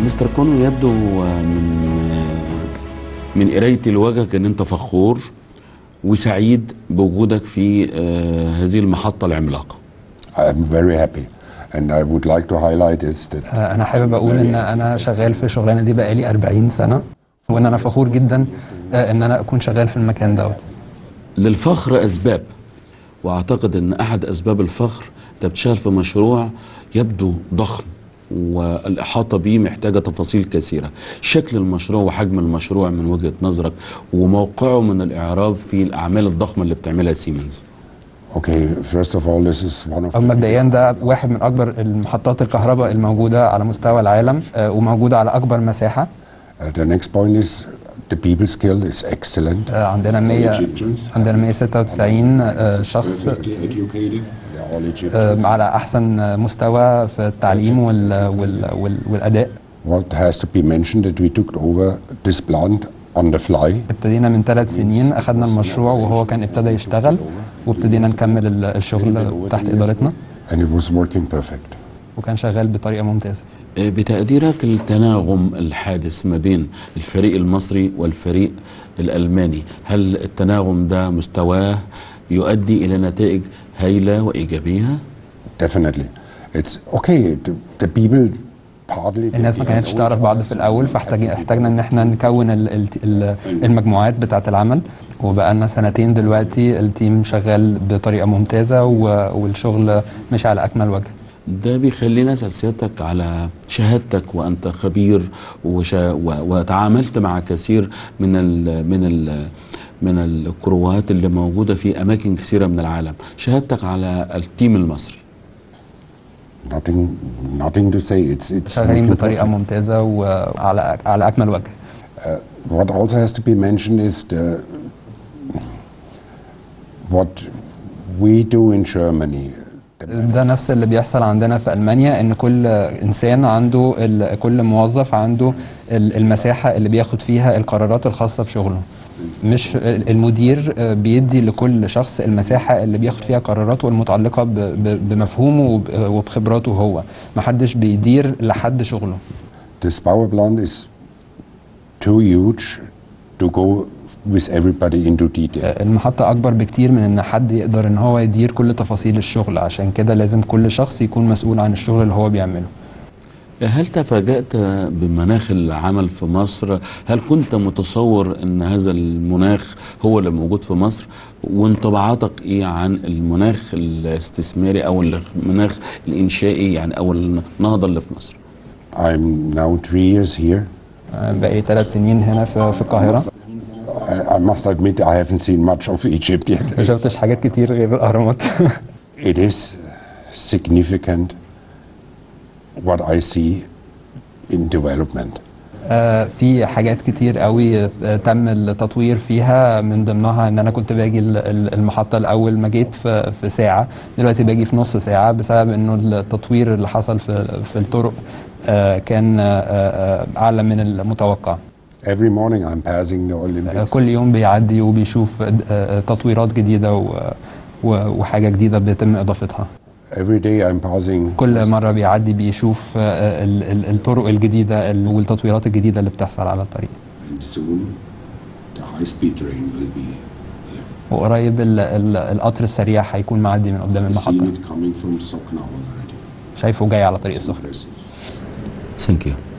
مستر كونو يبدو من من قرايتي لوجهك ان انت فخور وسعيد بوجودك في آه، هذه المحطه العملاقه I'm very happy. And I would like to highlight is that آه، انا حابب اقول ان انا شغال في الشغلانه دي بقالي 40 سنه وان انا فخور جدا آه، ان انا اكون شغال في المكان دوت للفخر اسباب واعتقد ان احد اسباب الفخر انت بتشتغل في مشروع يبدو ضخم والاحاطه به محتاجه تفاصيل كثيره شكل المشروع وحجم المشروع من وجهه نظرك وموقعه من الاعراب في الاعمال الضخمه اللي بتعملها سيمنز okay, first of all, this is one of أو the مبدئيا ده واحد من اكبر المحطات الكهرباء الموجوده على مستوى العالم آه، وموجوده على اكبر مساحه Uh, the next point is the people skill is excellent. آه، عندنا 100 عندنا 196 آه، شخص Perfectly educated. They're all Egyptians. آه، على احسن مستوى في التعليم وال وال وال والاداء What has to be mentioned that we took over this plant on the fly. ابتدينا من ثلاث سنين اخذنا المشروع وهو كان ابتدى يشتغل وابتدينا نكمل ال- الشغل تحت ادارتنا and it was working perfect. وكان شغال بطريقه ممتازه آه، بتقديرك التناغم الحادث ما بين الفريق المصري والفريق الالماني هل التناغم ده مستواه يؤدي الى نتائج هايله وايجابيه Definitely. It's okay. The, the people partly. الناس ما كانتش تعرف بعض في الاول فاحتاجنا ان احنا نكون ال- ال- ال- المجموعات بتاعه العمل وبقالنا سنتين دلوقتي التيم شغال بطريقه ممتازه و- والشغل مش على اكمل وجه ده بيخليني اسال سيادتك على شهادتك وانت خبير وشا و- وتعاملت مع كثير من ال من ال من الكروات اللي موجوده في اماكن كثيره من العالم شهادتك على التيم المصري Nothing, nothing to say. It's it's. شغالين working بطريقه perfect. ممتازه وعلى على اكمل وجه What also has to be mentioned is the what we do in Germany. ده نفس اللي بيحصل عندنا في المانيا ان كل انسان عنده ال- كل موظف عنده ال- المساحه اللي بياخد فيها القرارات الخاصه بشغله مش ال- المدير آه، بيدي لكل شخص المساحه اللي بياخد فيها قراراته المتعلقه ب- ب- بمفهومه وب- وبخبراته هو محدش بيدير لحد شغله This power plant is too huge to go with everybody into detail. آه، المحطه اكبر بكتير من ان حد يقدر ان هو يدير كل تفاصيل الشغل عشان كده لازم كل شخص يكون مسؤول عن الشغل اللي هو بيعمله هل تفاجأت بمناخ العمل في مصر؟ هل كنت متصور ان هذا المناخ هو اللي موجود في مصر؟ وانطباعاتك ايه عن المناخ الاستثماري او المناخ الانشائي يعني او النهضه اللي في مصر؟ I'm now three years here. آه، بقالي ثلاث سنين هنا في في القاهره I, I must admit I haven't seen much of Egypt yet. ما شفتش حاجات كتير غير الاهرامات It is significant what I see in development. آه، في حاجات كتير قوي آه، تم التطوير فيها من ضمنها ان انا كنت باجي ال- ال- المحطه الاول ما جيت في في ساعه دلوقتي باجي في نص ساعه بسبب انه التطوير اللي حصل في في الطرق آه، كان آه، آه، اعلى من المتوقع Every morning I'm passing the آه، Olympics. كل يوم بيعدي وبيشوف آه، آه، تطويرات جديده و- و- وحاجه جديده بيتم اضافتها Every day I'm passing. كل مرة بيعدي بيشوف آه، ال- ال- الطرق الجديدة ال- والتطويرات الجديدة اللي بتحصل على الطريق And soon the high-speed train will be here. وقريب ال- ال- القطر السريع هيكون معدي من قدام I've seen المحطة it coming from Sokna already. شايفه جاي على طريق السخنة Impressive. ثانك يو